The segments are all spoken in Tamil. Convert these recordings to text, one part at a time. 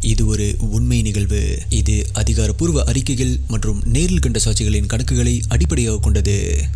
இது ஒரு உண்மை நிகழ்வு இது அதிகாரப்பூர்வ அறிக்கைகள் மற்றும் நேரில் கண்ட சாட்சிகளின் கணக்குகளை அடிப்படையாக கொண்டது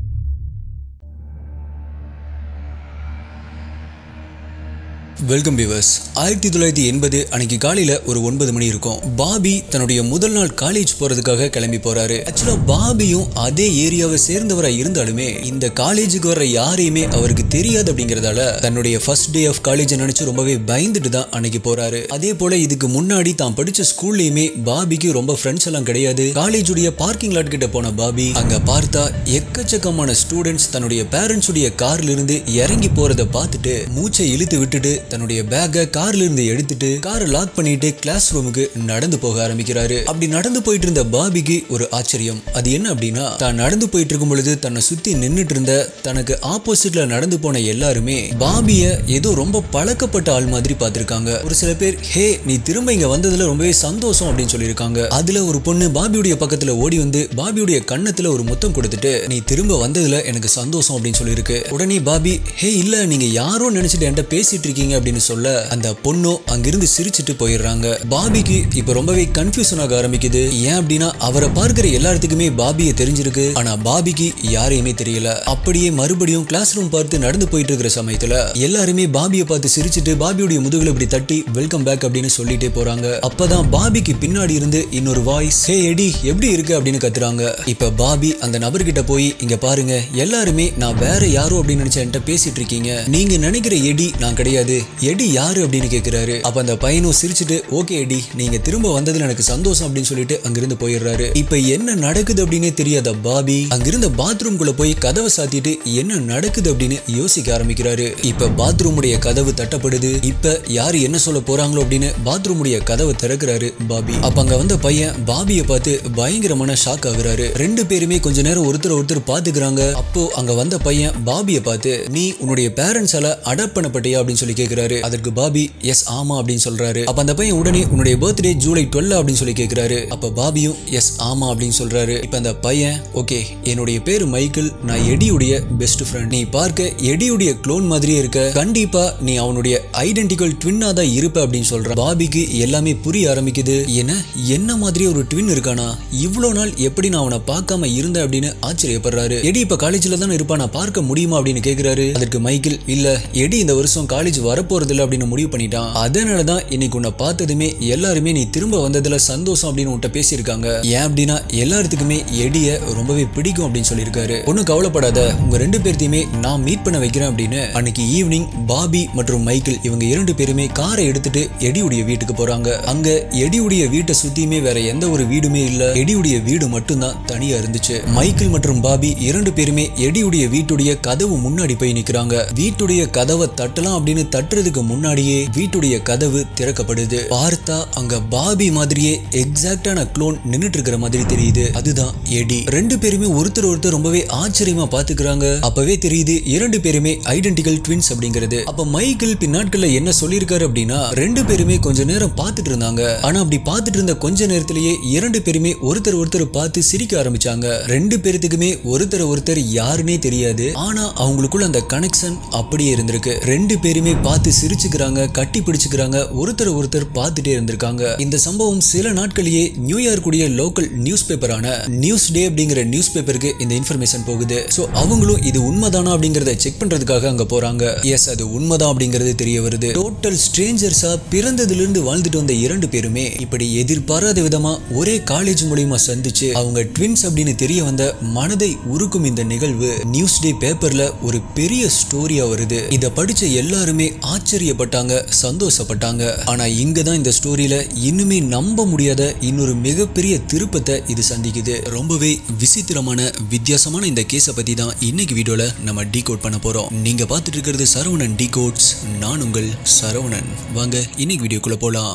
வெல்கம் வியூவர்ஸ் ஆயிரத்தி தொள்ளாயிரத்தி எண்பது அன்னைக்கு காலையில ஒரு ஒன்பது மணி இருக்கும் பாபி தன்னுடைய முதல் நாள் காலேஜ் போறதுக்காக கிளம்பி போறாரு ஆக்சுவலா பாபியும் அதே ஏரியாவை சேர்ந்தவரா இருந்தாலுமே இந்த காலேஜுக்கு வர்ற யாரையுமே அவருக்கு தெரியாது அப்படிங்கறதால தன்னுடைய ஃபர்ஸ்ட் டே ஆஃப் காலேஜ் நினைச்சு ரொம்பவே பயந்துட்டு தான் அன்னைக்கு போறாரு அதே போல இதுக்கு முன்னாடி தான் படிச்ச ஸ்கூல்லயுமே பாபிக்கு ரொம்ப ஃப்ரெண்ட்ஸ் எல்லாம் கிடையாது காலேஜுடைய பார்க்கிங் லாட் கிட்ட போன பாபி அங்க பார்த்தா எக்கச்சக்கமான ஸ்டூடெண்ட்ஸ் தன்னுடைய பேரண்ட்ஸ் உடைய கார்ல இருந்து இறங்கி போறத பார்த்துட்டு மூச்சை இழுத்து விட்டுட்டு தன்னுடைய பேக்கை கார்ல இருந்து எடுத்துட்டு காரை லாக் பண்ணிட்டு கிளாஸ் ரூமுக்கு நடந்து போக ஆரம்பிக்கிறாரு அப்படி நடந்து போயிட்டு இருந்த பாபிக்கு ஒரு ஆச்சரியம் அது என்ன அப்படின்னா தான் நடந்து போயிட்டு இருக்கும் பொழுது தன்னை சுத்தி நின்னுட்டு இருந்த தனக்கு ஆப்போசிட்ல நடந்து போன எல்லாருமே பாபிய ஏதோ ரொம்ப பழக்கப்பட்ட ஆள் மாதிரி பார்த்திருக்காங்க ஒரு சில பேர் ஹே நீ திரும்ப இங்க வந்ததுல ரொம்பவே சந்தோஷம் அப்படின்னு சொல்லியிருக்காங்க அதுல ஒரு பொண்ணு பாபியுடைய பக்கத்துல ஓடி வந்து பாபியுடைய கன்னத்துல ஒரு முத்தம் கொடுத்துட்டு நீ திரும்ப வந்ததுல எனக்கு சந்தோஷம் அப்படின்னு சொல்லியிருக்கு உடனே பாபி ஹே இல்ல நீங்க யாரோ நினைச்சிட்டு என்கிட்ட பேசிட்டு இருக்கீங்க அப்படின்னு சொல்ல அந்த பொண்ணும் அங்கிருந்து சிரிச்சிட்டு போயிடுறாங்க பாபிக்கு இப்ப ரொம்பவே கன்ஃபியூஷன் ஆக ஆரம்பிக்குது ஏன் அப்படின்னா அவரை பார்க்கிற எல்லாத்துக்குமே பாபியை தெரிஞ்சிருக்கு ஆனா பாபிக்கு யாரையுமே தெரியல அப்படியே மறுபடியும் கிளாஸ் ரூம் பார்த்து நடந்து போயிட்டு இருக்கிற சமயத்துல எல்லாருமே பாபியை பார்த்து சிரிச்சிட்டு பாபியுடைய முதுகுல இப்படி தட்டி வெல்கம் பேக் அப்படின்னு சொல்லிட்டே போறாங்க அப்பதான் பாபிக்கு பின்னாடி இருந்து இன்னொரு வாய்ஸ் ஹே எடி எப்படி இருக்கு அப்படின்னு கத்துறாங்க இப்ப பாபி அந்த நபர்கிட்ட போய் இங்க பாருங்க எல்லாருமே நான் வேற யாரோ அப்படின்னு நினைச்ச என்கிட்ட பேசிட்டு இருக்கீங்க நீங்க நினைக்கிற எடி நான் கிடையாது எடி யாரு அப்படின்னு கேக்குறாரு அப்ப அந்த பையனும் சிரிச்சுட்டு ஓகே எடி நீங்க திரும்ப வந்ததுல எனக்கு சந்தோஷம் அப்படின்னு சொல்லிட்டு அங்கிருந்து போயிடுறாரு இப்ப என்ன நடக்குது அப்படின்னு தெரியாத பாபி அங்கிருந்த பாத்ரூம் குள்ள போய் கதவை சாத்திட்டு என்ன நடக்குது அப்படின்னு யோசிக்க ஆரம்பிக்கிறாரு இப்ப பாத்ரூம் உடைய கதவு தட்டப்படுது இப்ப யாரு என்ன சொல்ல போறாங்களோ அப்படின்னு பாத்ரூம் உடைய கதவை திறக்கிறாரு பாபி அப்ப அங்க வந்த பையன் பாபிய பார்த்து பயங்கரமான ஷாக் ஆகுறாரு ரெண்டு பேருமே கொஞ்ச நேரம் ஒருத்தர் ஒருத்தர் பாத்துக்கிறாங்க அப்போ அங்க வந்த பையன் பாபிய பார்த்து நீ உன்னுடைய பேரண்ட்ஸால அடாப்ட் பண்ணப்பட்டியா அப்படின்னு சொல்லி கேக்குறாரு அதற்கு பாபி எஸ் ஆமா அப்படின்னு சொல்றாரு அப்ப அந்த பையன் உடனே உன்னுடைய பர்த்டே ஜூலை டுவெல் அப்படின்னு சொல்லி கேக்குறாரு அப்ப பாபியும் எஸ் ஆமா அப்படின்னு சொல்றாரு இப்ப அந்த பையன் ஓகே என்னுடைய பேரு மைக்கேல் நான் எடியுடைய பெஸ்ட் ஃப்ரெண்ட் நீ பார்க்க எடியுடைய க்ளோன் மாதிரியே இருக்க கண்டிப்பா நீ அவனுடைய ஐடென்டிக்கல் ட்வின்னா தான் இருப்ப அப்படின்னு சொல்ற பாபிக்கு எல்லாமே புரிய ஆரம்பிக்குது என்ன என்ன மாதிரி ஒரு ட்வின் இருக்கானா இவ்வளவு நாள் எப்படி நான் அவனை பார்க்காம இருந்தேன் அப்படின்னு ஆச்சரியப்படுறாரு எடி இப்ப காலேஜ்ல தானே இருப்பா நான் பார்க்க முடியுமா அப்படின்னு கேக்குறாரு அதற்கு மைக்கேல் இல்ல எடி இந்த வருஷம் காலேஜ் வரப்போறது இல்ல அப்படின்னு முடிவு பண்ணிட்டான் அதனாலதான் இன்னைக்கு உன்னை பார்த்ததுமே எல்லாருமே நீ திரும்ப வந்ததுல சந்தோஷம் அப்படின்னு உன்கிட்ட பேசியிருக்காங்க ஏன் அப்படின்னா எல்லாத்துக்குமே எடிய ரொம்பவே பிடிக்கும் அப்படின்னு சொல்லியிருக்காரு ஒன்னும் கவலைப்படாத உங்க ரெண்டு பேர்த்தையுமே நான் மீட் பண்ண வைக்கிறேன் அப்படின்னு அன்னைக்கு ஈவினிங் பாபி மற்றும் மைக்கேல் இவங்க இரண்டு பேருமே காரை எடுத்துட்டு எடியுடைய வீட்டுக்கு போறாங்க அங்க எடியுடைய வீட்டை சுத்தியுமே வேற எந்த ஒரு வீடுமே இல்ல எடியுடைய வீடு மட்டும்தான் தனியா இருந்துச்சு மைக்கேல் மற்றும் பாபி இரண்டு பேருமே எடியுடைய வீட்டுடைய கதவு முன்னாடி போய் நிக்கிறாங்க வீட்டுடைய கதவை தட்டலாம் அப்படின்னு தட்டுறதுக்கு முன்னாடியே வீட்டுடைய கதவு திறக்கப்படுது பார்த்தா அங்க பாபி மாதிரியே எக்ஸாக்டான க்ளோன் நின்னுட்டு இருக்கிற மாதிரி தெரியுது அதுதான் எடி ரெண்டு பேருமே ஒருத்தர் ஒருத்தர் ரொம்பவே ஆச்சரியமா பாத்துக்கிறாங்க அப்பவே தெரியுது இரண்டு பேருமே ஐடென்டிக்கல் ட்வின்ஸ் அப்படிங்கிறது அப்ப மைக்கேல் பின்னாட்கள்ல என்ன சொல்லியிருக்காரு அப்படின்னா ரெண்டு பேருமே கொஞ்ச நேரம் பார்த்துட்டு இருந்தாங்க ஆனா அப்படி பார்த்துட்டு இருந்த கொஞ்ச நேரத்திலேயே இரண்டு பேருமே ஒருத்தர் ஒருத்தர் பார்த்து சிரிக்க ஆரம்பிச்சாங்க ரெண்டு பேர்த்துக்குமே ஒருத்தர் ஒருத்தர் யாருன்னே தெரியாது ஆனா அவங்களுக்குள்ள அந்த கனெக்ஷன் அப்படியே இருந்திருக்கு ரெண்டு பேருமே பார்த்து சிரிச்சுக்கிறாங்க கட்டி பிடிச்சுக்கிறாங்க ஒருத்தர் ஒருத்தர் பார்த்துட்டே இருந்திருக்காங்க இந்த சம்பவம் சில நாட்களையே நியூயார்க்குடைய லோக்கல் நியூஸ் பேப்பரான நியூஸ் டே அப்படிங்கிற நியூஸ் பேப்பருக்கு இந்த இன்ஃபர்மேஷன் போகுது சோ அவங்களும் இது உண்மைதானா அப்படிங்கறத செக் பண்றதுக்காக அங்க போறாங்க எஸ் அது உண்மைதான் அப்படிங்கிறது தெரிய வருது டோட்டல் ஸ்ட்ரேஞ்சர்ஸா பிறந்ததுல இருந்து வாழ்ந்துட்டு வந்த இரண்டு பேருமே இப்படி எதிர்பாராத விதமா ஒரே காலேஜ் மூலியமா சந்திச்சு அவங்க ட்வின்ஸ் அப்படின்னு தெரிய வந்த மனதை உருக்கும் இந்த நிகழ்வு நியூஸ் டே பேப்பர்ல ஒரு பெரிய ஸ்டோரியா வருது இத படிச்ச எல்லாருமே ஆச்சரியப்பட்டாங்க சந்தோஷப்பட்டாங்க ஆனா இங்க தான் இந்த ஸ்டோரியில இன்னுமே நம்ப முடியாத இன்னொரு மிகப்பெரிய திருப்பத்தை இது சந்திக்குது ரொம்பவே விசித்திரமான வித்தியாசமான இந்த கேஸை பத்தி தான் இன்னைக்கு வீடியோல நம்ம டீ பண்ண போறோம் நீங்க பார்த்துட்டு இருக்கிறது சரவணன் டீ கோட்ஸ் நான் உங்கள் சரவணன் வாங்க இன்னைக்கு வீடியோக்குள்ள போலாம்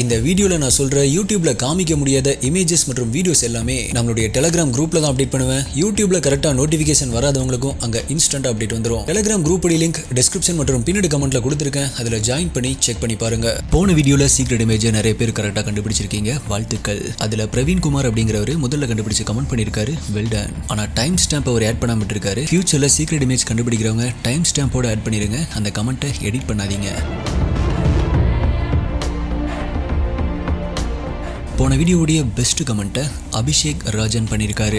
இந்த வீடியோல நான் சொல்ற யூடியூப்ல காமிக்க முடியாத இமேஜஸ் மற்றும் வீடியோஸ் எல்லாமே நம்மளுடைய டெலிகிராம் குரூப்ல தான் அப்டேட் பண்ணுவேன் யூடியூப்ல கரெக்டா நோட்டிபிகேஷன் வராதவங்களுக்கும் அங்க இன்ஸ்டன்ட் அப்டேட் வந்துரும் டெலிகிராம் குரூப் லிங்க் டிஸ்கிரிப்ஷன் மற்றும் பின்னடி கமெண்ட்ல கொடுத்துருக்கேன் அதுல ஜாயின் பண்ணி செக் பண்ணி பாருங்க போன வீடியோல சீக்ரெட் இமேஜ் நிறைய பேர் கரெக்டா கண்டுபிடிச்சிருக்கீங்க வாழ்த்துக்கள் அதுல பிரவீன் குமார் அப்படிங்கிறவர் முதல்ல கண்டுபிடிச்சு கமெண்ட் பண்ணிருக்காரு வெல் டன் ஆனா டைம் ஸ்டாம்ப் அவர் ஆட் பண்ணாம இருக்காரு ஃபியூச்சர்ல சீக்ரெட் இமேஜ் கண்டுபிடிக்கிறவங்க டைம் ஸ்டாம்போட ஆட் பண்ணிருங்க அந்த கமெண்ட்டை எடிட் பண்ணாதீங்க போன வீடியோவுடைய பெஸ்ட் கமெண்ட்டை அபிஷேக் ராஜன் பண்ணியிருக்காரு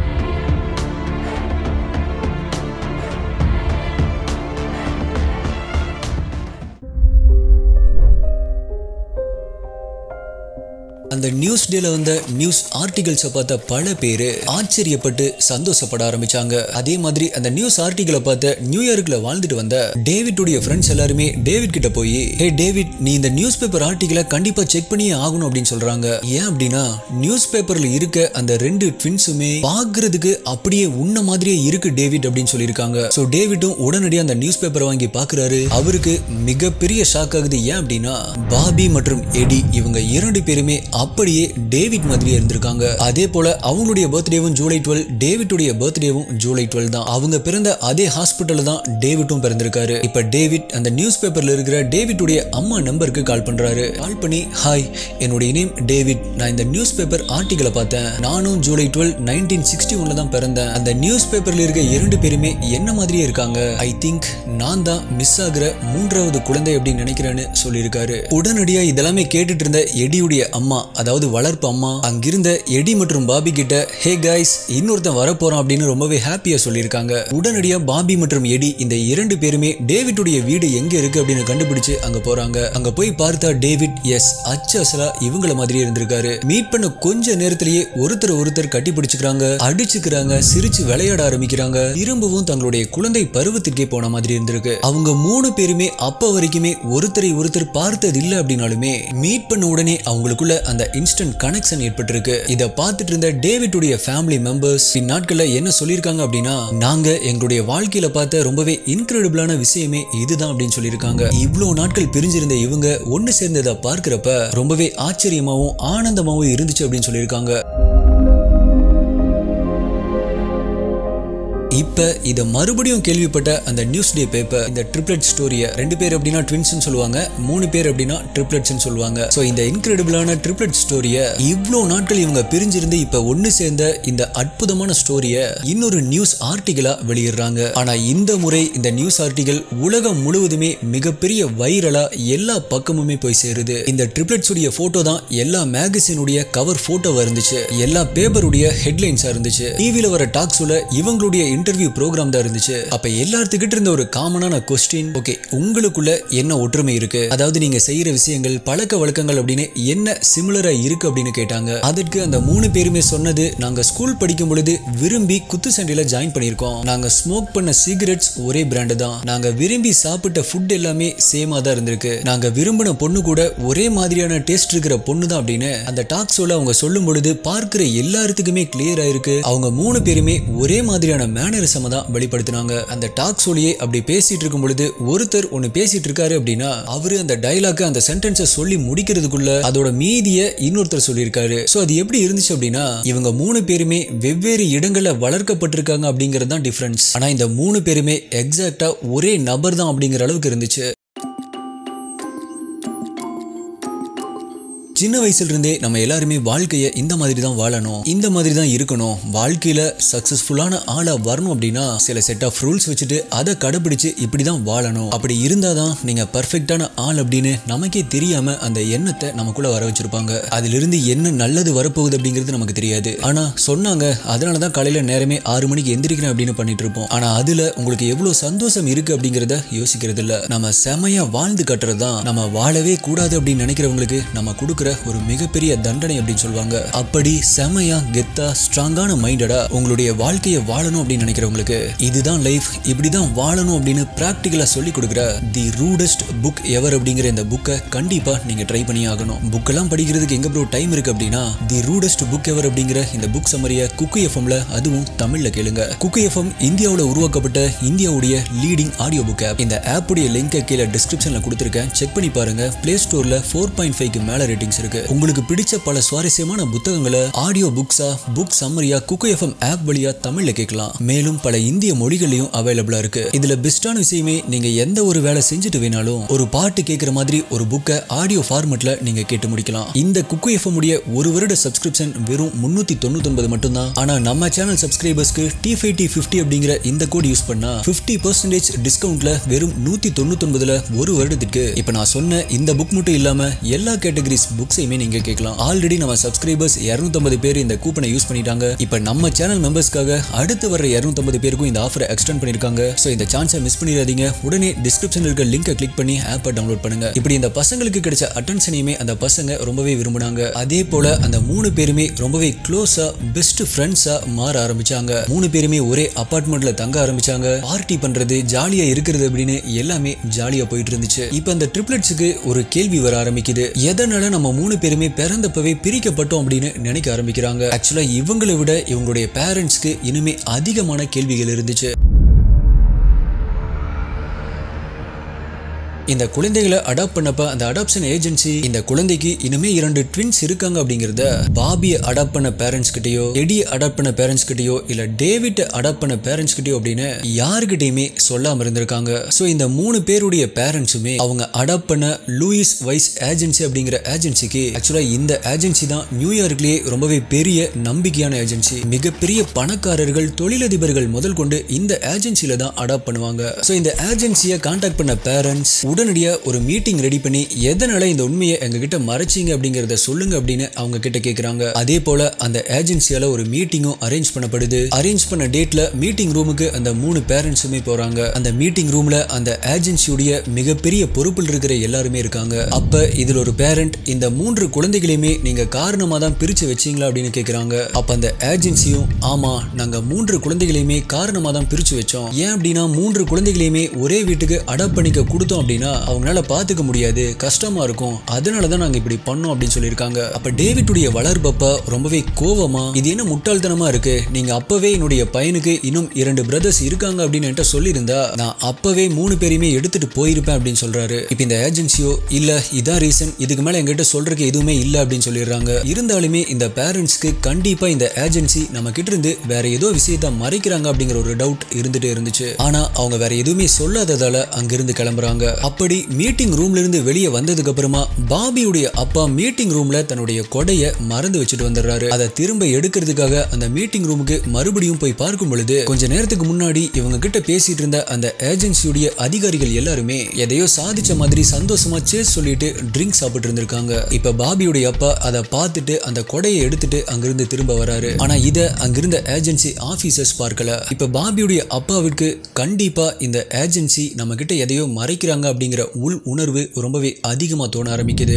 அந்த நியூஸ் டேல வந்த நியூஸ் ஆர்டிகல்ஸை பார்த்த பல பேர் ஆச்சரியப்பட்டு சந்தோஷப்பட ஆரம்பிச்சாங்க அதே மாதிரி அந்த நியூஸ் ஆர்டிகலை பார்த்த நியூயார்க்ல வாழ்ந்துட்டு வந்த டேவிட்டுடைய ஃப்ரெண்ட்ஸ் எல்லாருமே டேவிட் கிட்ட போய் ஹே டேவிட் நீ இந்த நியூஸ் பேப்பர் ஆர்டிகலை கண்டிப்பா செக் பண்ணியே ஆகணும் அப்படின்னு சொல்றாங்க ஏன் அப்படின்னா நியூஸ் பேப்பர்ல இருக்க அந்த ரெண்டு ட்வின்ஸுமே பாக்குறதுக்கு அப்படியே உன்ன மாதிரியே இருக்கு டேவிட் அப்படின்னு சொல்லியிருக்காங்க ஸோ டேவிட்டும் உடனடியாக அந்த நியூஸ் பேப்பரை வாங்கி பாக்குறாரு அவருக்கு மிகப்பெரிய ஷாக் ஆகுது ஏன் அப்படின்னா பாபி மற்றும் எடி இவங்க இரண்டு பேருமே அப்படியே டேவிட் மாதிரியே இருந்திருக்காங்க அதே போல அவங்களுடைய பர்த்டேவும் ஜூலை டுவெல் டேவிட்டுடைய பர்த்டேவும் ஜூலை டுவெல் தான் அவங்க பிறந்த அதே ஹாஸ்பிட்டல்ல தான் டேவிட்டும் பிறந்திருக்காரு இப்ப டேவிட் அந்த நியூஸ் பேப்பர்ல இருக்கிற டேவிட்டுடைய அம்மா நம்பருக்கு கால் பண்றாரு கால் பண்ணி ஹாய் என்னுடைய நேம் டேவிட் நான் இந்த நியூஸ் பேப்பர் ஆர்டிகலை பார்த்தேன் நானும் ஜூலை டுவெல் நைன்டீன் சிக்ஸ்டி ஒன்ல தான் பிறந்தேன் அந்த நியூஸ் பேப்பர்ல இருக்க இரண்டு பேருமே என்ன மாதிரியே இருக்காங்க ஐ திங்க் நான் தான் மிஸ் ஆகுற மூன்றாவது குழந்தை அப்படின்னு நினைக்கிறேன்னு சொல்லியிருக்காரு உடனடியா இதெல்லாமே கேட்டுட்டு இருந்த எடியுடைய அம்மா அதாவது வளர்ப்பு அம்மா அங்கிருந்த எடி மற்றும் பாபி கிட்ட ஹே கைஸ் இன்னொருத்தன் வரப்போறான் அப்படின்னு ரொம்பவே ஹாப்பியா சொல்லியிருக்காங்க உடனடியா பாபி மற்றும் எடி இந்த இரண்டு பேருமே டேவிட்டுடைய வீடு எங்க இருக்கு அப்படின்னு கண்டுபிடிச்சு அங்க போறாங்க அங்க போய் பார்த்தா டேவிட் எஸ் அச்சு அசலா இவங்கள மாதிரியே இருந்திருக்காரு மீட் பண்ண கொஞ்ச நேரத்திலேயே ஒருத்தர் ஒருத்தர் கட்டி பிடிச்சுக்கிறாங்க அடிச்சுக்கிறாங்க சிரிச்சு விளையாட ஆரம்பிக்கிறாங்க திரும்பவும் தங்களுடைய குழந்தை பருவத்திற்கே போன மாதிரி இருந்திருக்கு அவங்க மூணு பேருமே அப்ப வரைக்குமே ஒருத்தரை ஒருத்தர் பார்த்தது இல்ல அப்படின்னாலுமே மீட் பண்ண உடனே அவங்களுக்குள்ள அந்த இன்ஸ்டன்ட் கனெக்ஷன் ஏற்பட்டிருக்கு இத பார்த்துட்டு இருந்த டேவிட்டுடைய ஃபேமிலி மெம்பர்ஸ் இந்நாட்கள்ல என்ன சொல்லியிருக்காங்க அப்படின்னா நாங்க எங்களுடைய வாழ்க்கையில பார்த்த ரொம்பவே இன்கிரெடிபிளான விஷயமே இதுதான் அப்படின்னு சொல்லியிருக்காங்க இவ்வளவு நாட்கள் பிரிஞ்சிருந்த இவங்க ஒன்னு சேர்ந்ததை பார்க்கிறப்ப ரொம்பவே ஆச்சரியமாவும் ஆனந்தமாவும் இருந்துச்சு அப்படின்னு சொல்லியிருக்காங்க இப்ப இத மறுபடியும் கேள்விப்பட்ட அந்த நியூஸ் டே பேப்பர் இந்த ட்ரிப்ளெட் ஸ்டோரிய ரெண்டு பேர் அப்படின்னா ட்வின்ஸ் சொல்லுவாங்க மூணு பேர் அப்படின்னா ட்ரிப்ளெட்ஸ் சொல்லுவாங்க சோ இந்த இன்கிரெடிபிளான ட்ரிப்ளெட் ஸ்டோரிய இவ்வளவு நாட்கள் இவங்க பிரிஞ்சிருந்து இப்ப ஒன்னு சேர்ந்த இந்த அற்புதமான ஸ்டோரிய இன்னொரு நியூஸ் ஆர்டிகலா வெளியிடுறாங்க ஆனா இந்த முறை இந்த நியூஸ் ஆர்டிகல் உலகம் முழுவதுமே மிகப்பெரிய வைரலா எல்லா பக்கமுமே போய் சேருது இந்த ட்ரிப்ளெட்ஸ் உடைய போட்டோ தான் எல்லா மேகசினுடைய கவர் போட்டோவா இருந்துச்சு எல்லா பேப்பருடைய ஹெட்லைன்ஸா இருந்துச்சு டிவில வர டாக்ஸ்ல இவங்களுடைய இன்டர்வியூ ப்ரோக்ராம் தான் இருந்துச்சு அப்ப எல்லாத்துக்கிட்ட இருந்த ஒரு காமனான கொஸ்டின் ஓகே உங்களுக்குள்ள என்ன ஒற்றுமை இருக்கு அதாவது நீங்க செய்யற விஷயங்கள் பழக்க வழக்கங்கள் அப்படின்னு என்ன சிமிலரா இருக்கு அப்படின்னு கேட்டாங்க அதற்கு அந்த மூணு பேருமே சொன்னது நாங்க ஸ்கூல் படிக்கும் பொழுது விரும்பி குத்து சண்டையில ஜாயின் பண்ணியிருக்கோம் நாங்க ஸ்மோக் பண்ண சிகரெட்ஸ் ஒரே பிராண்டு தான் நாங்க விரும்பி சாப்பிட்ட ஃபுட் எல்லாமே சேமா தான் இருந்திருக்கு நாங்க விரும்பின பொண்ணு கூட ஒரே மாதிரியான டேஸ்ட் இருக்கிற பொண்ணு தான் அப்படின்னு அந்த டாக் ஷோல அவங்க சொல்லும் பொழுது பார்க்கிற எல்லாத்துக்குமே கிளியர் ஆயிருக்கு அவங்க மூணு பேருமே ஒரே மாதிரியான மேனரிசம் தான் வெளிப்படுத்தினாங்க அந்த டாக் ஷோலியே அப்படி பேசிட்டு இருக்கும் பொழுது ஒருத்தர் ஒன்னு பேசிட்டு இருக்காரு அப்படின்னா அவரு அந்த டைலாக் அந்த சென்டென்ஸை சொல்லி முடிக்கிறதுக்குள்ள அதோட மீதிய இன்னொருத்தர் சொல்லியிருக்காரு சோ அது எப்படி இருந்துச்சு அப்படின்னா இவங்க மூணு பேருமே வெவ்வேறு இடங்கள்ல வளர்க்கப்பட்டிருக்காங்க அப்படிங்கிறது தான் டிஃபரன்ஸ் ஆனா இந்த மூணு பேருமே எக்ஸாக்டா ஒரே நபர் தான் அப்படிங்கிற அளவுக்கு இருந்துச்சு சின்ன வயசுல இருந்தே நம்ம எல்லாருமே வாழ்க்கையை இந்த மாதிரி தான் வாழணும் இந்த மாதிரி தான் இருக்கணும் வாழ்க்கையில சக்சஸ்ஃபுல்லான ஆளா வரணும் அப்படின்னா சில செட் ஆஃப் ரூல்ஸ் வச்சுட்டு அதை கடைபிடிச்சு இப்படி தான் வாழணும் அப்படி இருந்தாதான் நீங்க பர்ஃபெக்டான ஆள் அப்படின்னு நமக்கே தெரியாம அந்த எண்ணத்தை நமக்குள்ள வர வச்சிருப்பாங்க அதிலிருந்து என்ன நல்லது வரப்போகுது அப்படிங்கிறது நமக்கு தெரியாது ஆனா சொன்னாங்க அதனால தான் காலையில நேரமே ஆறு மணிக்கு எந்திரிக்கிறேன் அப்படின்னு பண்ணிட்டு இருப்போம் ஆனா அதுல உங்களுக்கு எவ்வளவு சந்தோஷம் இருக்கு அப்படிங்கிறத யோசிக்கிறது இல்ல நம்ம செமையா வாழ்ந்து கட்டுறது தான் நம்ம வாழவே கூடாது அப்படின்னு நினைக்கிறவங்களுக்கு நம்ம கொடுக்குற தாங்க ஒரு மிகப்பெரிய தண்டனை அப்படின்னு சொல்லுவாங்க அப்படி செமையா கெத்தா ஸ்ட்ராங்கான மைண்டடா உங்களுடைய வாழ்க்கையை வாழணும் அப்படின்னு நினைக்கிறவங்களுக்கு இதுதான் லைஃப் இப்படிதான் வாழணும் அப்படின்னு பிராக்டிக்கலா சொல்லி கொடுக்குற தி ரூடஸ்ட் புக் எவர் அப்படிங்கிற இந்த புக்கை கண்டிப்பா நீங்க ட்ரை பண்ணி ஆகணும் புக்கெல்லாம் படிக்கிறதுக்கு எங்க ப்ரோ டைம் இருக்கு அப்படின்னா தி ரூடஸ்ட் புக் எவர் அப்படிங்கிற இந்த புக் சம்மரிய குக்கு எஃப்எம்ல அதுவும் தமிழ்ல கேளுங்க குக்கு எஃப்எம் இந்தியாவோட உருவாக்கப்பட்ட இந்தியாவுடைய லீடிங் ஆடியோ புக் ஆப் இந்த ஆப்புடைய லிங்கை கீழே டிஸ்கிரிப்ஷன்ல கொடுத்துருக்கேன் செக் பண்ணி பாருங்க பிளே ஸ்டோர்ல ஃபோர் பாயிண்ட் ஃபைவ்க்கு மேல ரேட்டிங்ஸ் இருக்கு உங்களுக்கு பிடிச்ச பல சுவாரஸ்யமான புத்தகங்களை ஆடியோ புக்ஸா புக் சம்மரியா குக்கு எஃப்எம் ஆப் வழியா தமிழ்ல கேட்கலாம் மேலும் பல இந்திய மொழிகள்லயும் அவைலபிளா இருக்கு இதுல பெஸ்டான விஷயமே நீங்க எந்த ஒரு வேலை செஞ்சுட்டு வேணாலும் ஒரு பாட்டு கேட்குற மாதிரி ஒரு புக்கை ஆடியோ ஃபார்மெட்ல நீங்க கேட்டு முடிக்கலாம் இந்த குக்கு எஃப்எம் உடைய ஒரு வருட சப்ஸ்கிரிப்ஷன் வெறும் முன்னூத்தி தொண்ணூத்தொன்பது மட்டும்தான் ஆனா நம்ம சேனல் சப்ஸ்கிரைபர்ஸ்க்கு டி ஃபைவ் டி ஃபிஃப்டி அப்படிங்கிற இந்த கோட் யூஸ் பண்ணா ஃபிஃப்டி பர்சன்டேஜ் டிஸ்கவுண்ட்ல வெறும் நூத்தி தொண்ணூத்தொன்பதுல ஒரு வருடத்துக்கு இப்ப நான் சொன்ன இந்த புக் மட்டும் இல்லாம எல்லா கேட்டகரிஸ் புக்ஸையுமே நீங்க கேட்கலாம் ஆல்ரெடி நம்ம சப்ஸ்கிரைபர்ஸ் 250 பேர் இந்த கூப்பனை யூஸ் பண்ணிட்டாங்க இப்ப நம்ம சேனல் மெம்பர்ஸ்க்காக அடுத்து வர 250 பேருக்கும் இந்த ஆஃபரை எக்ஸ்டெண்ட் பண்ணிருக்காங்க சோ இந்த சான்ஸை மிஸ் பண்ணிடாதீங்க உடனே டிஸ்கிரிப்ஷன்ல இருக்க லிங்கை கிளிக் பண்ணி ஆப்பை டவுன்லோட் பண்ணுங்க இப்படி இந்த பசங்களுக்கு கிடைச்ச அட்டென்ஷனையுமே அந்த பசங்க ரொம்பவே விரும்பினாங்க அதே போல அந்த மூணு பேருமே ரொம்பவே க்ளோஸா பெஸ்ட் ஃப்ரெண்ட்ஸா மாற ஆரம்பிச்சாங்க மூணு பேருமே ஒரே அபார்ட்மெண்ட்ல தங்க ஆரம்பிச்சாங்க பார்ட்டி பண்றது ஜாலியா இருக்கிறது அப்படின்னு எல்லாமே ஜாலியா போயிட்டு இருந்துச்சு இப்ப அந்த ட்ரிப்ளெட்ஸுக்கு ஒரு கேள்வி வர ஆரம்பிக்குது எதனால நம்ம மூணு பேருமே பிறந்தப்பவே பிரிக்கப்பட்டோம் அப்படின்னு நினைக்க ஆரம்பிக்கிறாங்க ஆக்சுவலா இவங்களை விட இவங்களுடைய பேரண்ட்ஸ்க்கு இனிமே அதிகமான கேள்விகள் இருந்துச்சு இந்த குழந்தைகளை அடாப்ட் பண்ணப்ப அந்த அடாப்ஷன் ஏஜென்சி இந்த குழந்தைக்கு இனிமே இரண்டு ட்வின்ஸ் இருக்காங்க அப்படிங்கறத பாபியை அடாப்ட் பண்ண பேரண்ட்ஸ் கிட்டயோ எடியை அடாப்ட் பண்ண பேரண்ட்ஸ் கிட்டயோ இல்ல டேவிட் அடாப்ட் பண்ண பேரண்ட்ஸ் கிட்டயோ அப்படின்னு யாருக்கிட்டையுமே சொல்லாம இருந்திருக்காங்க சோ இந்த மூணு பேருடைய பேரண்ட்ஸுமே அவங்க அடாப்ட் பண்ண லூயிஸ் வைஸ் ஏஜென்சி அப்படிங்கிற ஏஜென்சிக்கு ஆக்சுவலா இந்த ஏஜென்சி தான் நியூயார்க்லயே ரொம்பவே பெரிய நம்பிக்கையான ஏஜென்சி மிகப்பெரிய பணக்காரர்கள் தொழிலதிபர்கள் முதல் கொண்டு இந்த ஏஜென்சில தான் அடாப்ட் பண்ணுவாங்க சோ இந்த ஏஜென்சியை கான்டாக்ட் பண்ண பேரண்ட்ஸ் உடனடியா ஒரு மீட்டிங் ரெடி பண்ணி எதனால இந்த உண்மையை எங்ககிட்ட மறைச்சிங்க அப்படிங்கறத சொல்லுங்க அப்படின்னு அவங்க கிட்ட கேக்குறாங்க அதே போல அந்த ஏஜென்சியால ஒரு மீட்டிங்கும் அரேஞ்ச் பண்ணப்படுது அரேஞ்ச் பண்ண டேட்ல மீட்டிங் ரூமுக்கு அந்த மூணு பேரண்ட்ஸுமே போறாங்க அந்த மீட்டிங் ரூம்ல அந்த ஏஜென்சியுடைய மிகப்பெரிய பொறுப்பில் இருக்கிற எல்லாருமே இருக்காங்க அப்ப இதுல ஒரு பேரண்ட் இந்த மூன்று குழந்தைகளையுமே நீங்க காரணமா தான் பிரிச்சு வச்சீங்களா அப்படின்னு கேக்குறாங்க அப்ப அந்த ஏஜென்சியும் ஆமா நாங்க மூன்று குழந்தைகளையுமே காரணமா தான் பிரிச்சு வச்சோம் ஏன் அப்படின்னா மூன்று குழந்தைகளையுமே ஒரே வீட்டுக்கு அடாப்ட் பண்ணிக்க கொடுத்தோம் அப்படின்னா அவங்களால பாத்துக்க முடியாது கஷ்டமா இருக்கும் அதனால தான் நாங்க இப்படி பண்ணோம் அப்படின்னு சொல்லியிருக்காங்க அப்ப டேவிட்டுடைய வளர்ப்பப்ப ரொம்பவே கோவமா இது என்ன முட்டாள்தனமா இருக்கு நீங்க அப்பவே என்னுடைய பையனுக்கு இன்னும் இரண்டு பிரதர்ஸ் இருக்காங்க அப்படின்னு என்கிட்ட சொல்லியிருந்தா நான் அப்பவே மூணு பேரையுமே எடுத்துட்டு போயிருப்பேன் அப்படின்னு சொல்றாரு இப்ப இந்த ஏஜென்சியோ இல்ல இதான் ரீசன் இதுக்கு மேல எங்கிட்ட சொல்றதுக்கு எதுவுமே இல்ல அப்படின்னு சொல்லிடுறாங்க இருந்தாலுமே இந்த பேரண்ட்ஸ்க்கு கண்டிப்பா இந்த ஏஜென்சி நம்ம கிட்ட இருந்து வேற ஏதோ விஷயத்த மறைக்கிறாங்க அப்படிங்கிற ஒரு டவுட் இருந்துட்டே இருந்துச்சு ஆனா அவங்க வேற எதுவுமே சொல்லாததால அங்கிருந்து கிளம்புறாங்க அப்படி மீட்டிங் ரூம்ல இருந்து வெளியே வந்ததுக்கு அப்புறமா பாபியுடைய அப்பா மீட்டிங் ரூம்ல தன்னுடைய கொடைய மறந்து வச்சுட்டு வந்துடுறாரு அதை திரும்ப எடுக்கிறதுக்காக அந்த மீட்டிங் ரூமுக்கு மறுபடியும் போய் பார்க்கும் பொழுது கொஞ்ச நேரத்துக்கு முன்னாடி இவங்க கிட்ட பேசிட்டு இருந்த அந்த ஏஜென்சியுடைய அதிகாரிகள் எல்லாருமே எதையோ சாதிச்ச மாதிரி சந்தோஷமா சேஸ் சொல்லிட்டு ட்ரிங்க் சாப்பிட்டு இருந்திருக்காங்க இப்ப பாபியுடைய அப்பா அதை பார்த்துட்டு அந்த கொடையை எடுத்துட்டு அங்கிருந்து திரும்ப வராரு ஆனா இத அங்கிருந்த ஏஜென்சி ஆபீசர்ஸ் பார்க்கல இப்ப பாபியுடைய அப்பாவுக்கு கண்டிப்பா இந்த ஏஜென்சி நம்ம கிட்ட எதையோ மறைக்கிறாங்க அப்படிங்கிற உள் உணர்வு ரொம்பவே அதிகமா தோண ஆரம்பிக்குது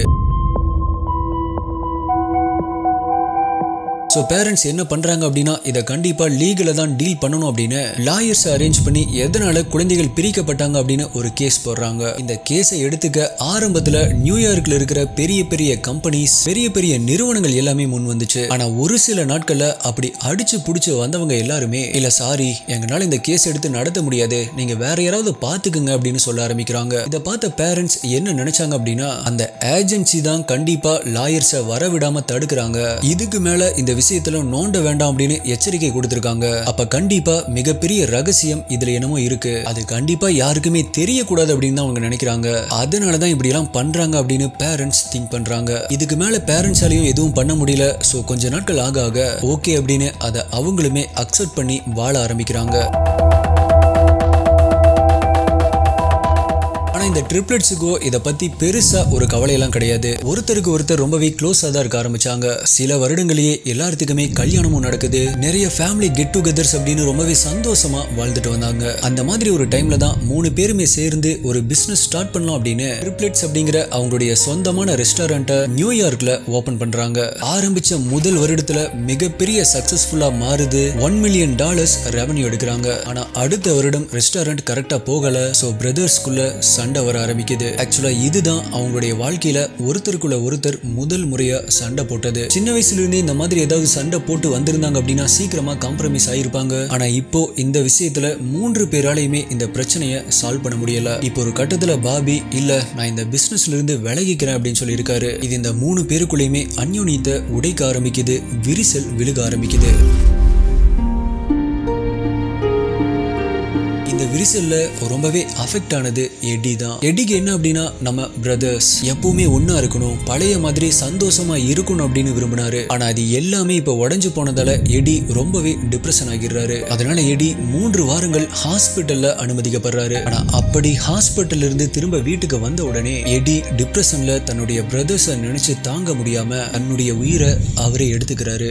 ஸோ பேரண்ட்ஸ் என்ன பண்றாங்க அப்படின்னா இதை கண்டிப்பா லீகல தான் டீல் பண்ணணும் அப்படின்னு லாயர்ஸ் அரேஞ்ச் பண்ணி எதனால குழந்தைகள் பிரிக்கப்பட்டாங்க அப்படின்னு ஒரு கேஸ் போடுறாங்க இந்த கேஸை எடுத்துக்க ஆரம்பத்துல நியூயார்க்ல இருக்கிற பெரிய பெரிய கம்பெனிஸ் பெரிய பெரிய நிறுவனங்கள் எல்லாமே முன் வந்துச்சு ஆனா ஒரு சில நாட்கள்ல அப்படி அடிச்சு புடிச்சு வந்தவங்க எல்லாருமே இல்ல சாரி எங்களால இந்த கேஸ் எடுத்து நடத்த முடியாது நீங்க வேற யாராவது பாத்துக்குங்க அப்படின்னு சொல்ல ஆரம்பிக்கிறாங்க இதை பார்த்த பேரண்ட்ஸ் என்ன நினைச்சாங்க அப்படின்னா அந்த ஏஜென்சி தான் கண்டிப்பா லாயர்ஸை வரவிடாம தடுக்கிறாங்க இதுக்கு மேல இந்த விஷயத்துல நோண்ட வேண்டாம் அப்படின்னு எச்சரிக்கை கொடுத்திருக்காங்க அப்ப கண்டிப்பா மிகப்பெரிய ரகசியம் இதுல என்னமோ இருக்கு அது கண்டிப்பா யாருக்குமே தெரியக்கூடாது அப்படின்னு தான் அவங்க நினைக்கிறாங்க அதனாலதான் இப்படி எல்லாம் பண்றாங்க அப்படின்னு பேரண்ட்ஸ் திங்க் பண்றாங்க இதுக்கு மேல பேரண்ட்ஸாலையும் எதுவும் பண்ண முடியல சோ கொஞ்ச நாட்கள் ஆக ஆக ஓகே அப்படின்னு அதை அவங்களுமே அக்செப்ட் பண்ணி வாழ ஆரம்பிக்கிறாங்க ஆனா இந்த ட்ரிப்ளெட்ஸுக்கோ இதை பத்தி பெருசா ஒரு கவலையெல்லாம் கிடையாது ஒருத்தருக்கு ஒருத்தர் ரொம்பவே க்ளோஸா தான் இருக்க ஆரம்பிச்சாங்க சில வருடங்களையே எல்லாத்துக்குமே கல்யாணமும் நடக்குது நிறைய ஃபேமிலி கெட் டுகெதர்ஸ் அப்படின்னு ரொம்பவே சந்தோஷமா வாழ்ந்துட்டு வந்தாங்க அந்த மாதிரி ஒரு டைம்ல தான் மூணு பேருமே சேர்ந்து ஒரு பிசினஸ் ஸ்டார்ட் பண்ணலாம் அப்படின்னு ட்ரிப்ளெட்ஸ் அப்படிங்கிற அவங்களுடைய சொந்தமான ரெஸ்டாரண்ட்டை நியூயார்க்ல ஓபன் பண்றாங்க ஆரம்பிச்ச முதல் வருடத்துல மிகப்பெரிய சக்சஸ்ஃபுல்லா மாறுது ஒன் மில்லியன் டாலர்ஸ் ரெவன்யூ எடுக்கிறாங்க ஆனா அடுத்த வருடம் ரெஸ்டாரண்ட் கரெக்டா போகல சோ பிரதர்ஸ்குள்ள சண்டை வர ஆரம்பிக்குது ஆக்சுவலா இதுதான் அவங்களுடைய வாழ்க்கையில ஒருத்தருக்குள்ள ஒருத்தர் முதல் முறையா சண்டை போட்டது சின்ன வயசுல இருந்தே இந்த மாதிரி ஏதாவது சண்டை போட்டு வந்திருந்தாங்க அப்படின்னா சீக்கிரமா காம்ப்ரமைஸ் ஆயிருப்பாங்க ஆனா இப்போ இந்த விஷயத்துல மூன்று பேராலையுமே இந்த பிரச்சனையை சால்வ் பண்ண முடியல இப்போ ஒரு கட்டத்துல பாபி இல்ல நான் இந்த பிசினஸ்ல இருந்து விலகிக்கிறேன் அப்படின்னு சொல்லி இருக்காரு இது இந்த மூணு பேருக்குள்ளயுமே அந்யோனியத்தை உடைக்க ஆரம்பிக்குது விரிசல் விழுக ஆரம்பிக்குது இந்த விரிசல்ல ரொம்பவே அஃபெக்ட் ஆனது எடி தான் எடிக்கு என்ன அப்படின்னா நம்ம பிரதர்ஸ் எப்பவுமே ஒண்ணா இருக்கணும் பழைய மாதிரி சந்தோஷமா இருக்கணும் அப்படின்னு விரும்பினாரு ஆனா அது எல்லாமே இப்ப உடைஞ்சு போனதால எடி ரொம்பவே டிப்ரெஷன் ஆகிடுறாரு அதனால எடி மூன்று வாரங்கள் ஹாஸ்பிட்டல்ல அனுமதிக்கப்படுறாரு ஆனா அப்படி ஹாஸ்பிட்டல்ல இருந்து திரும்ப வீட்டுக்கு வந்த உடனே எடி டிப்ரெஷன்ல தன்னுடைய பிரதர்ஸை நினைச்சு தாங்க முடியாம தன்னுடைய உயிரை அவரே எடுத்துக்கிறாரு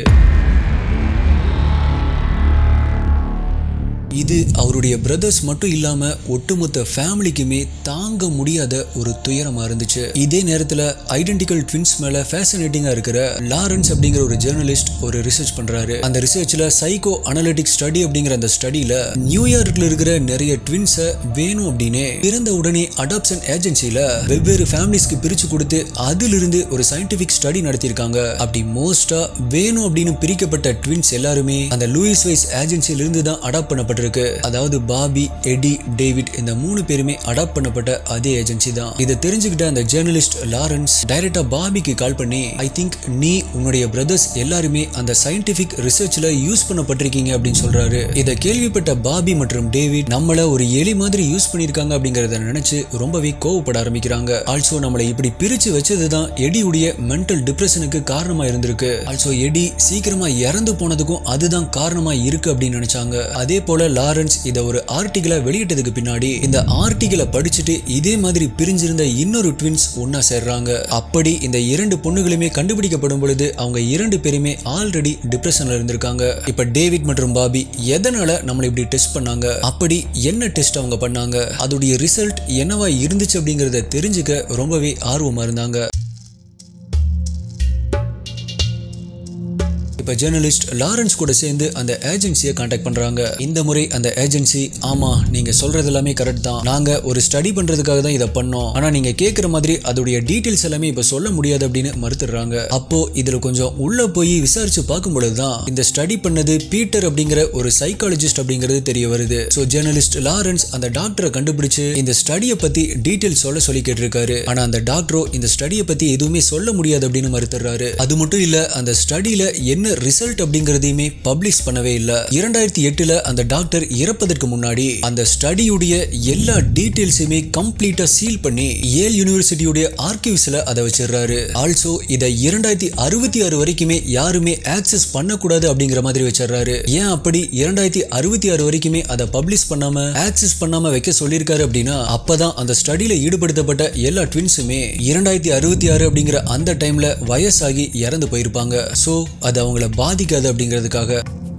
இது அவருடைய பிரதர்ஸ் மட்டும் இல்லாம ஒட்டுமொத்த ஃபேமிலிக்குமே தாங்க முடியாத ஒரு துயரமா இருந்துச்சு இதே நேரத்துல ஐடென்டிக்கல் ட்வின்ஸ் மேல ஃபேசினேட்டிங்கா இருக்கிற லாரன்ஸ் அப்படிங்கிற ஒரு ஜேர்னலிஸ்ட் ஒரு ரிசர்ச் பண்றாரு அந்த ரிசர்ச்ல சைக்கோ அனலிட்டிக் ஸ்டடி அப்படிங்கிற அந்த ஸ்டடியில நியூயார்க்ல இருக்கிற நிறைய ட்வின்ஸை வேணும் அப்படின்னு பிறந்த உடனே அடாப்ஷன் ஏஜென்சில வெவ்வேறு ஃபேமிலிஸ்க்கு பிரிச்சு கொடுத்து அதிலிருந்து ஒரு சயின்டிபிக் ஸ்டடி நடத்தியிருக்காங்க அப்படி மோஸ்டா வேணும் அப்படின்னு பிரிக்கப்பட்ட ட்வின்ஸ் எல்லாருமே அந்த லூயிஸ் வைஸ் ஏஜென்சில இருந்து தான் அடாப்ட் பண்ணப்பட்டிருக்கு அதாவது பாபி எடி டேவிட் இந்த மூணு பேருமே அடாப்ட் பண்ணப்பட்ட அதே ஏஜென்சி தான் இதை தெரிஞ்சுக்கிட்ட அந்த ஜேர்னலிஸ்ட் லாரன்ஸ் டைரக்டா பாபிக்கு கால் பண்ணி ஐ திங்க் நீ உன்னுடைய பிரதர்ஸ் எல்லாருமே அந்த சயின்டிபிக் ரிசர்ச்ல யூஸ் பண்ணப்பட்டிருக்கீங்க அப்படின்னு சொல்றாரு இதை கேள்விப்பட்ட பாபி மற்றும் டேவிட் நம்மள ஒரு எலி மாதிரி யூஸ் பண்ணிருக்காங்க அப்படிங்கறத நினைச்சு ரொம்பவே கோவப்பட ஆரம்பிக்கிறாங்க ஆல்சோ நம்மளை இப்படி பிரிச்சு வச்சதுதான் எடியுடைய மென்டல் டிப்ரெஷனுக்கு காரணமா இருந்திருக்கு ஆல்சோ எடி சீக்கிரமா இறந்து போனதுக்கும் அதுதான் காரணமா இருக்கு அப்படின்னு நினைச்சாங்க அதே போல லாரன்ஸ் இதை ஒரு ஆர்டிகிளா வெளியிட்டதுக்கு பின்னாடி இந்த ஆர்டிகிளை படிச்சுட்டு இதே மாதிரி பிரிஞ்சிருந்த இன்னொரு ட்வின்ஸ் ஒன்னா சேர்றாங்க அப்படி இந்த இரண்டு பொண்ணுகளுமே கண்டுபிடிக்கப்படும் பொழுது அவங்க இரண்டு பேருமே ஆல்ரெடி டிப்ரெஷன்ல இருந்திருக்காங்க இப்ப டேவிட் மற்றும் பாபி எதனால நம்மளை இப்படி டெஸ்ட் பண்ணாங்க அப்படி என்ன டெஸ்ட் அவங்க பண்ணாங்க அதோடைய ரிசல்ட் என்னவா இருந்துச்சு அப்படிங்கறத தெரிஞ்சுக்க ரொம்பவே ஆர்வமா இருந்தாங்க இப்போ ஜேர்னலிஸ்ட் லாரன்ஸ் கூட சேர்ந்து அந்த ஏஜென்சியை காண்டாக்ட் பண்றாங்க இந்த முறை அந்த ஏஜென்சி ஆமா நீங்க சொல்றது எல்லாமே கரெக்ட் தான் நாங்க ஒரு ஸ்டடி பண்றதுக்காக தான் இதை பண்ணோம் ஆனா நீங்க கேட்குற மாதிரி அதோடைய டீட்டெயில்ஸ் எல்லாமே இப்ப சொல்ல முடியாது அப்படின்னு மறுத்துடுறாங்க அப்போ இதுல கொஞ்சம் உள்ள போய் விசாரிச்சு பார்க்கும் பொழுதுதான் இந்த ஸ்டடி பண்ணது பீட்டர் அப்படிங்கிற ஒரு சைக்காலஜிஸ்ட் அப்படிங்கிறது தெரிய வருது ஸோ ஜேர்னலிஸ்ட் லாரன்ஸ் அந்த டாக்டரை கண்டுபிடிச்சு இந்த ஸ்டடியை பத்தி டீட்டெயில்ஸ் சொல்ல சொல்லி கேட்டிருக்காரு ஆனா அந்த டாக்டரோ இந்த ஸ்டடியை பத்தி எதுவுமே சொல்ல முடியாது அப்படின்னு மறுத்துறாரு அது மட்டும் இல்ல அந்த ஸ்டடியில என்ன ரிசல்ட் அப்படிங்கறதையுமே பப்ளிஷ் பண்ணவே இல்ல இரண்டாயிரத்தி எட்டுல அந்த டாக்டர் இறப்பதற்கு முன்னாடி அந்த ஸ்டடியுடைய எல்லா டீடைல்ஸுமே கம்ப்ளீட்டா சீல் பண்ணி ஏல் யூனிவர்சிட்டியுடைய ஆர்கிவ்ஸ்ல அதை வச்சிடுறாரு ஆல்சோ இதை இரண்டாயிரத்தி அறுபத்தி ஆறு வரைக்குமே யாருமே ஆக்சஸ் பண்ணக்கூடாது அப்படிங்கிற மாதிரி வச்சிடுறாரு ஏன் அப்படி இரண்டாயிரத்தி அறுபத்தி ஆறு வரைக்குமே அதை பப்ளிஷ் பண்ணாம ஆக்சஸ் பண்ணாம வைக்க சொல்லியிருக்காரு அப்படின்னா அப்பதான் அந்த ஸ்டடியில ஈடுபடுத்தப்பட்ட எல்லா ட்வின்ஸுமே இரண்டாயிரத்தி அறுபத்தி ஆறு அப்படிங்கிற அந்த டைம்ல வயசாகி இறந்து போயிருப்பாங்க சோ அது அவங்கள பாதிக்காது அப்படிங்கிறதுக்காக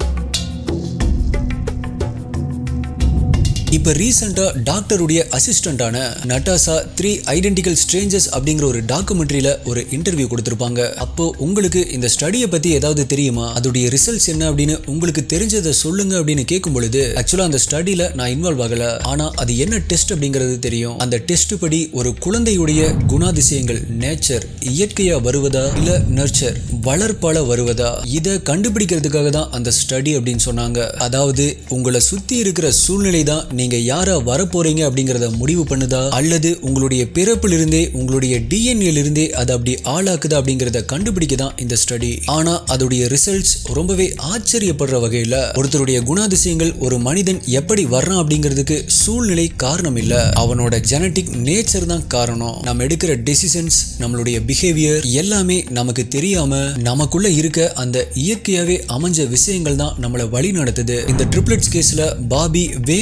இப்போ ரீசெண்டாக டாக்டருடைய அசிஸ்டண்டான நட்டாசா த்ரீ ஐடென்டிக்கல் ஸ்ட்ரேஞ்சர்ஸ் அப்படிங்கிற ஒரு டாக்குமெண்ட்ரியில் ஒரு இன்டர்வியூ கொடுத்துருப்பாங்க அப்போ உங்களுக்கு இந்த ஸ்டடியை பற்றி ஏதாவது தெரியுமா அதோடைய ரிசல்ட்ஸ் என்ன அப்படின்னு உங்களுக்கு தெரிஞ்சதை சொல்லுங்க அப்படின்னு கேட்கும் பொழுது ஆக்சுவலாக அந்த ஸ்டடியில் நான் இன்வால்வ் ஆகல ஆனால் அது என்ன டெஸ்ட் அப்படிங்கிறது தெரியும் அந்த டெஸ்ட் படி ஒரு குழந்தையுடைய குணாதிசயங்கள் நேச்சர் இயற்கையா வருவதா இல்ல நர்ச்சர் வளர்ப்பால வருவதா இதை கண்டுபிடிக்கிறதுக்காக தான் அந்த ஸ்டடி அப்படின்னு சொன்னாங்க அதாவது உங்களை சுத்தி இருக்கிற சூழ்நிலை தான் நீங்க யாரா வரப்போறீங்க அப்படிங்கறத முடிவு பண்ணுதா அல்லது உங்களுடைய பிறப்பிலிருந்தே உங்களுடைய டிஎன்ஏல இருந்தே அதை அப்படி ஆளாக்குதா அப்படிங்கறத கண்டுபிடிக்க தான் இந்த ஸ்டடி ஆனா அதோடைய ரிசல்ட்ஸ் ரொம்பவே ஆச்சரியப்படுற வகையில ஒருத்தருடைய குணாதிசயங்கள் ஒரு மனிதன் எப்படி வர்றான் அப்படிங்கிறதுக்கு சூழ்நிலை காரணம் இல்ல அவனோட ஜெனட்டிக் நேச்சர் தான் காரணம் நம்ம எடுக்கிற டெசிஷன்ஸ் நம்மளுடைய பிஹேவியர் எல்லாமே நமக்கு தெரியாம நமக்குள்ள இருக்க அந்த இயற்கையாவே அமைஞ்ச விஷயங்கள் தான் நம்மளை வழி நடத்துது இந்த ட்ரிப்ளெட்ஸ் கேஸ்ல பாபி வேணும் அப்படின்னே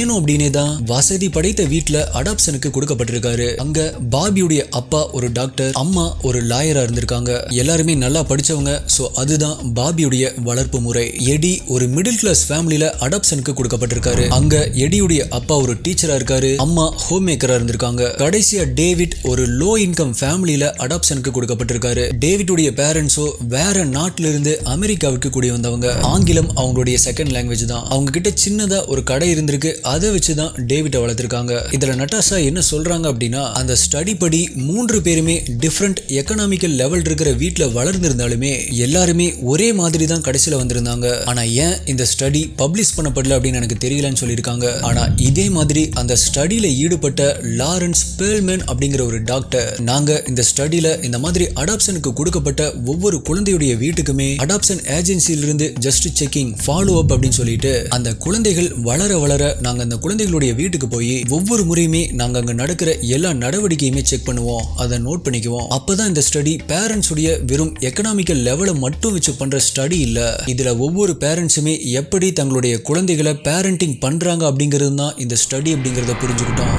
தான் வசதி படைத்த வீட்ல அடாப்ஷனுக்கு கொடுக்கப்பட்டிருக்காரு அங்க பாபியுடைய அப்பா ஒரு டாக்டர் அம்மா ஒரு லாயரா இருந்திருக்காங்க எல்லாருமே நல்லா படிச்சவங்க சோ அதுதான் பாபியுடைய வளர்ப்பு முறை எடி ஒரு மிடில் கிளாஸ் ஃபேமிலில அடாப்ஷனுக்கு கொடுக்கப்பட்டிருக்காரு அங்க எடியுடைய அப்பா ஒரு டீச்சரா இருக்காரு அம்மா ஹோம் மேக்கரா இருந்திருக்காங்க கடைசியா டேவிட் ஒரு லோ இன்கம் ஃபேமிலில அடாப்ஷனுக்கு கொடுக்கப்பட்டிருக்காரு டேவிட்டுடைய பேரண்ட்ஸோ வேற நாட்டில இருந்து அமெரிக்காவுக்கு கூடி வந்தவங்க ஆங்கிலம் அவங்களுடைய செகண்ட் லாங்குவேஜ் தான் அவங்க கிட்ட சின்னதா ஒரு கடை இருந்திருக்கு அதை வச்சு தான் டேவிட்டை வளர்த்திருக்காங்க இதுல நட்டாசா என்ன சொல்றாங்க அப்படின்னா அந்த ஸ்டடி படி மூன்று பேருமே டிஃப்ரெண்ட் எக்கனாமிக்கல் லெவல் இருக்கிற வீட்ல வளர்ந்திருந்தாலுமே எல்லாருமே ஒரே மாதிரி தான் கடைசியில வந்திருந்தாங்க ஆனா ஏன் இந்த ஸ்டடி பப்ளிஷ் பண்ணப்படல அப்படின்னு எனக்கு தெரியலன்னு சொல்லியிருக்காங்க ஆனா இதே மாதிரி அந்த ஸ்டடியில ஈடுபட்ட லாரன்ஸ் பேல்மேன் அப்படிங்கிற ஒரு டாக்டர் நாங்க இந்த ஸ்டடியில இந்த மாதிரி அடாப்ஷனுக்கு கொடுக்கப்பட்ட ஒவ்வொரு குழந்தையுடைய வீட்டுக்குமே அடாப்ஷன் ஏஜென்சியிலிருந்து ஜஸ்ட் செக்கிங் ஃபாலோ அப் அப்படின்னு சொல்லிட்டு அந்த குழந்தைகள் வளர வளர நாங்க அந்த குழந்தைகளுடைய வீட்டுக்கு போய் ஒவ்வொரு முறையுமே நாங்க அங்க நடக்கிற எல்லா நடவடிக்கையுமே செக் பண்ணுவோம் அதை நோட் பண்ணிக்குவோம் அப்பதான் இந்த ஸ்டடி பேரண்ட்ஸ் உடைய வெறும் எக்கனாமிக்கல் லெவலை மட்டும் வச்சு பண்ற ஸ்டடி இல்ல இதுல ஒவ்வொரு பேரண்ட்ஸுமே எப்படி தங்களுடைய குழந்தைகளை பேரண்டிங் பண்றாங்க அப்படிங்கிறது தான் இந்த ஸ்டடி அப்படிங்கிறத புரிஞ்சுக்கிட்டோம்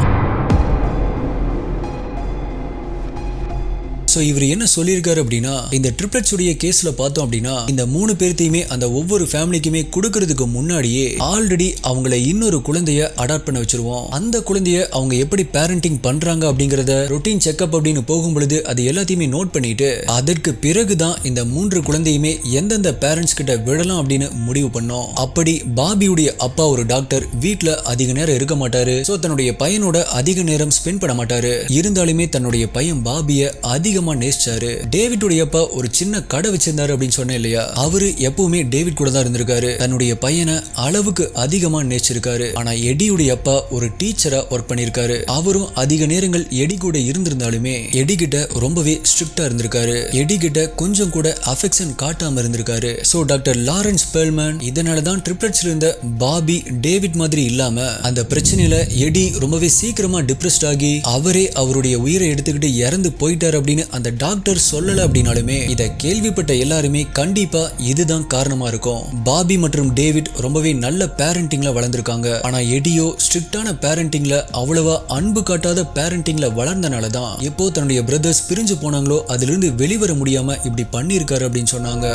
ஸோ இவர் என்ன சொல்லியிருக்காரு அப்படின்னா இந்த ட்ரிப்ளட்ஸ் உடைய கேஸ்ல பார்த்தோம் அப்படின்னா இந்த மூணு பேர்த்தையுமே அந்த ஒவ்வொரு ஃபேமிலிக்குமே கொடுக்கறதுக்கு முன்னாடியே ஆல்ரெடி அவங்கள இன்னொரு குழந்தைய அடாப்ட் பண்ண வச்சிருவோம் அந்த குழந்தைய அவங்க எப்படி பேரண்டிங் பண்றாங்க அப்படிங்கறத ரொட்டீன் செக்அப் அப்படின்னு போகும் பொழுது அது எல்லாத்தையுமே நோட் பண்ணிட்டு அதற்கு பிறகுதான் இந்த மூன்று குழந்தையுமே எந்தெந்த பேரண்ட்ஸ் கிட்ட விடலாம் அப்படின்னு முடிவு பண்ணோம் அப்படி பாபியுடைய அப்பா ஒரு டாக்டர் வீட்ல அதிக நேரம் இருக்க மாட்டாரு ஸோ தன்னுடைய பையனோட அதிக நேரம் ஸ்பெண்ட் பண்ண மாட்டாரு இருந்தாலுமே தன்னுடைய பையன் பாபிய அதிகமா நேசிச்சாரு டேவிட்டுடைய அப்பா ஒரு சின்ன கடை வச்சிருந்தாரு அப்படின்னு சொன்னேன் இல்லையா அவரு எப்பவுமே டேவிட் கூட தான் இருந்திருக்காரு தன்னுடைய பையனை அளவுக்கு அதிகமா நேசிச்சிருக்காரு ஆனா எடியுடைய அப்பா ஒரு டீச்சரா ஒர்க் பண்ணிருக்காரு அவரும் அதிக நேரங்கள் எடி கூட இருந்திருந்தாலுமே எடி கிட்ட ரொம்பவே ஸ்ட்ரிக்டா இருந்திருக்காரு எடி கிட்ட கொஞ்சம் கூட அஃபெக்ஷன் காட்டாம இருந்திருக்காரு சோ டாக்டர் லாரன்ஸ் பெர்ல்மேன் இதனால தான் ட்ரிப்ளட்ஸ்ல இருந்த பாபி டேவிட் மாதிரி இல்லாம அந்த பிரச்சனையில எடி ரொம்பவே சீக்கிரமா டிப்ரெஸ்ட் ஆகி அவரே அவருடைய உயிரை எடுத்துக்கிட்டு இறந்து போயிட்டார் அப்படின்னு அந்த டாக்டர் சொல்லல அப்படின்னாலுமே இதை கேள்விப்பட்ட எல்லாருமே கண்டிப்பா இதுதான் காரணமா இருக்கும் பாபி மற்றும் டேவிட் ரொம்பவே நல்ல பேரண்டிங்ல வளர்ந்துருக்காங்க ஆனா எடியோ ஸ்ட்ரிக்டான பேரண்டிங்ல அவ்வளவா அன்பு காட்டாத பேரண்டிங்ல வளர்ந்தனால தான் எப்போ தன்னுடைய பிரதர்ஸ் பிரிஞ்சு போனாங்களோ அதிலிருந்து வெளிவர முடியாம இப்படி பண்ணியிருக்காரு அப்படின்னு சொன்னாங்க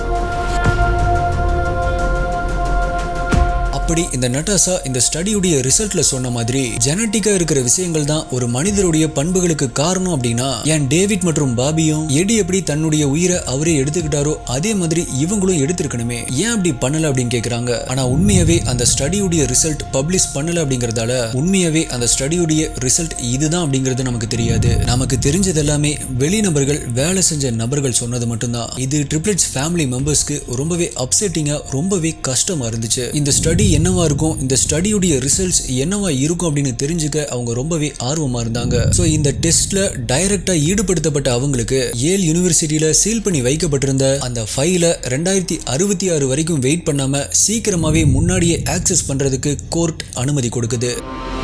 அப்படி இந்த நட்டாசா இந்த ஸ்டடியுடைய ரிசல்ட்ல சொன்ன மாதிரி ஜெனட்டிக்கா இருக்கிற விஷயங்கள் தான் ஒரு மனிதருடைய பண்புகளுக்கு காரணம் அப்படின்னா ஏன் டேவிட் மற்றும் பாபியும் எடி எப்படி தன்னுடைய உயிரை அவரே எடுத்துக்கிட்டாரோ அதே மாதிரி இவங்களும் எடுத்திருக்கணுமே ஏன் அப்படி பண்ணல அப்படின்னு கேக்குறாங்க ஆனா உண்மையாவே அந்த ஸ்டடியுடைய ரிசல்ட் பப்ளிஷ் பண்ணல அப்படிங்கறதால உண்மையாவே அந்த ஸ்டடியுடைய ரிசல்ட் இதுதான் அப்படிங்கிறது நமக்கு தெரியாது நமக்கு தெரிஞ்சது எல்லாமே வெளிநபர்கள் வேலை செஞ்ச நபர்கள் சொன்னது மட்டும்தான் இது ட்ரிப்ளெட்ஸ் ஃபேமிலி மெம்பர்ஸ்க்கு ரொம்பவே அப்செட்டிங்கா ரொம்பவே கஷ்டமா இருந்துச்சு இந்த ஸ்டடி என்னவா இருக்கும் இந்த ஸ்டடியுடைய ரிசல்ட்ஸ் என்னவா இருக்கும் அப்படின்னு தெரிஞ்சுக்க அவங்க ரொம்பவே ஆர்வமா இருந்தாங்க ஸோ இந்த டெஸ்ட்ல டைரக்டா ஈடுபடுத்தப்பட்ட அவங்களுக்கு ஏல் யூனிவர்சிட்டியில சீல் பண்ணி வைக்கப்பட்டிருந்த அந்த ஃபைலை ரெண்டாயிரத்தி அறுபத்தி ஆறு வரைக்கும் வெயிட் பண்ணாம சீக்கிரமாவே முன்னாடியே ஆக்சஸ் பண்றதுக்கு கோர்ட் அனுமதி கொடுக்குது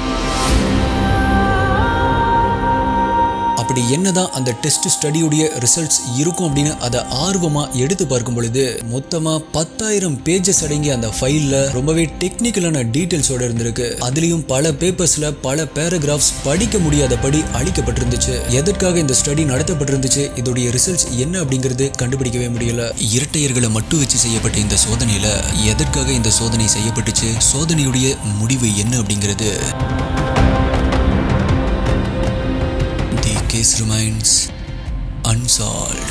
அப்படி என்னதான் அந்த டெஸ்ட் ஸ்டடியுடைய ரிசல்ட்ஸ் இருக்கும் அப்படின்னு அதை ஆர்வமா எடுத்து பார்க்கும் பொழுது மொத்தமா பத்தாயிரம் பேஜஸ் அடங்கிய அந்த ஃபைல்ல ரொம்பவே டெக்னிக்கலான டீடைல்ஸோட இருந்திருக்கு அதுலயும் பல பேப்பர்ஸ்ல பல பேராகிராஃப்ஸ் படிக்க முடியாதபடி அழிக்கப்பட்டிருந்துச்சு எதற்காக இந்த ஸ்டடி நடத்தப்பட்டிருந்துச்சு இதோடைய ரிசல்ட்ஸ் என்ன அப்படிங்கிறது கண்டுபிடிக்கவே முடியல இரட்டையர்களை மட்டும் வச்சு செய்யப்பட்ட இந்த சோதனையில எதற்காக இந்த சோதனை செய்யப்பட்டுச்சு சோதனையுடைய முடிவு என்ன அப்படிங்கிறது The case remains unsolved.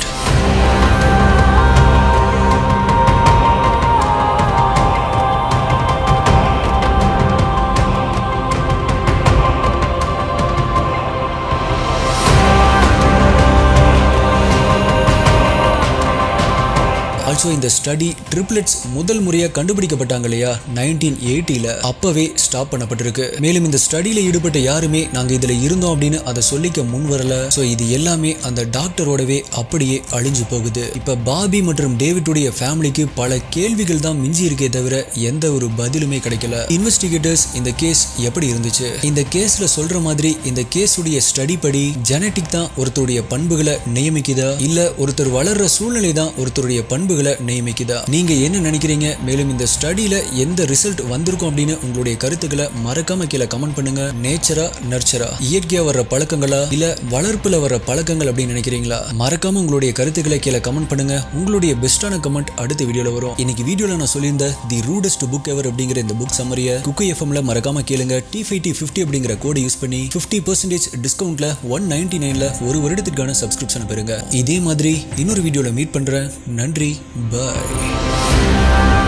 Also இந்த ஸ்டடி ட்ரிப்ளெட்ஸ் முதல் முறையாக கண்டுபிடிக்கப்பட்டாங்க இல்லையா நைன்டீன் எயிட்டியில் அப்பவே ஸ்டாப் பண்ணப்பட்டிருக்கு மேலும் இந்த ஸ்டடியில் ஈடுபட்ட யாருமே நாங்கள் இதில் இருந்தோம் அப்படின்னு அதை சொல்லிக்க முன் வரல ஸோ இது எல்லாமே அந்த டாக்டரோடவே அப்படியே அழிஞ்சு போகுது இப்போ பாபி மற்றும் டேவிட்டுடைய ஃபேமிலிக்கு பல கேள்விகள் தான் மிஞ்சி இருக்கே தவிர எந்த ஒரு பதிலுமே கிடைக்கல இன்வெஸ்டிகேட்டர்ஸ் இந்த கேஸ் எப்படி இருந்துச்சு இந்த கேஸ்ல சொல்ற மாதிரி இந்த கேஸுடைய ஸ்டடி படி ஜெனட்டிக் தான் ஒருத்தருடைய பண்புகளை நியமிக்குதா இல்ல ஒருத்தர் வளர்ற சூழ்நிலை தான் ஒருத்தருடைய பண்புகளை உங்களை நியமிக்குதா நீங்க என்ன நினைக்கிறீங்க மேலும் இந்த ஸ்டடியில எந்த ரிசல்ட் வந்திருக்கும் அப்படின்னு உங்களுடைய கருத்துக்களை மறக்காம கீழே கமெண்ட் பண்ணுங்க நேச்சரா நர்ச்சரா இயற்கையா வர்ற பழக்கங்களா இல்ல வளர்ப்புல வர்ற பழக்கங்கள் அப்படின்னு நினைக்கிறீங்களா மறக்காம உங்களுடைய கருத்துக்களை கீழே கமெண்ட் பண்ணுங்க உங்களுடைய பெஸ்டான கமெண்ட் அடுத்த வீடியோல வரும் இன்னைக்கு வீடியோல நான் சொல்லியிருந்த தி ரூடஸ்ட் புக் எவர் அப்படிங்கிற இந்த புக் சம்மரிய குக்கு எஃப்எம்ல மறக்காம கேளுங்க டி ஃபைவ் டி ஃபிஃப்டி அப்படிங்கிற கோடை யூஸ் பண்ணி ஃபிஃப்டி பர்சன்டேஜ் டிஸ்கவுண்ட்ல ஒன் நைன்டி நைன்ல ஒரு வருடத்திற்கான சப்ஸ்கிரிப்ஷன் பெறுங்க இதே மாதிரி இன்னொரு வீடியோல மீட் பண்றேன் நன்றி பாய்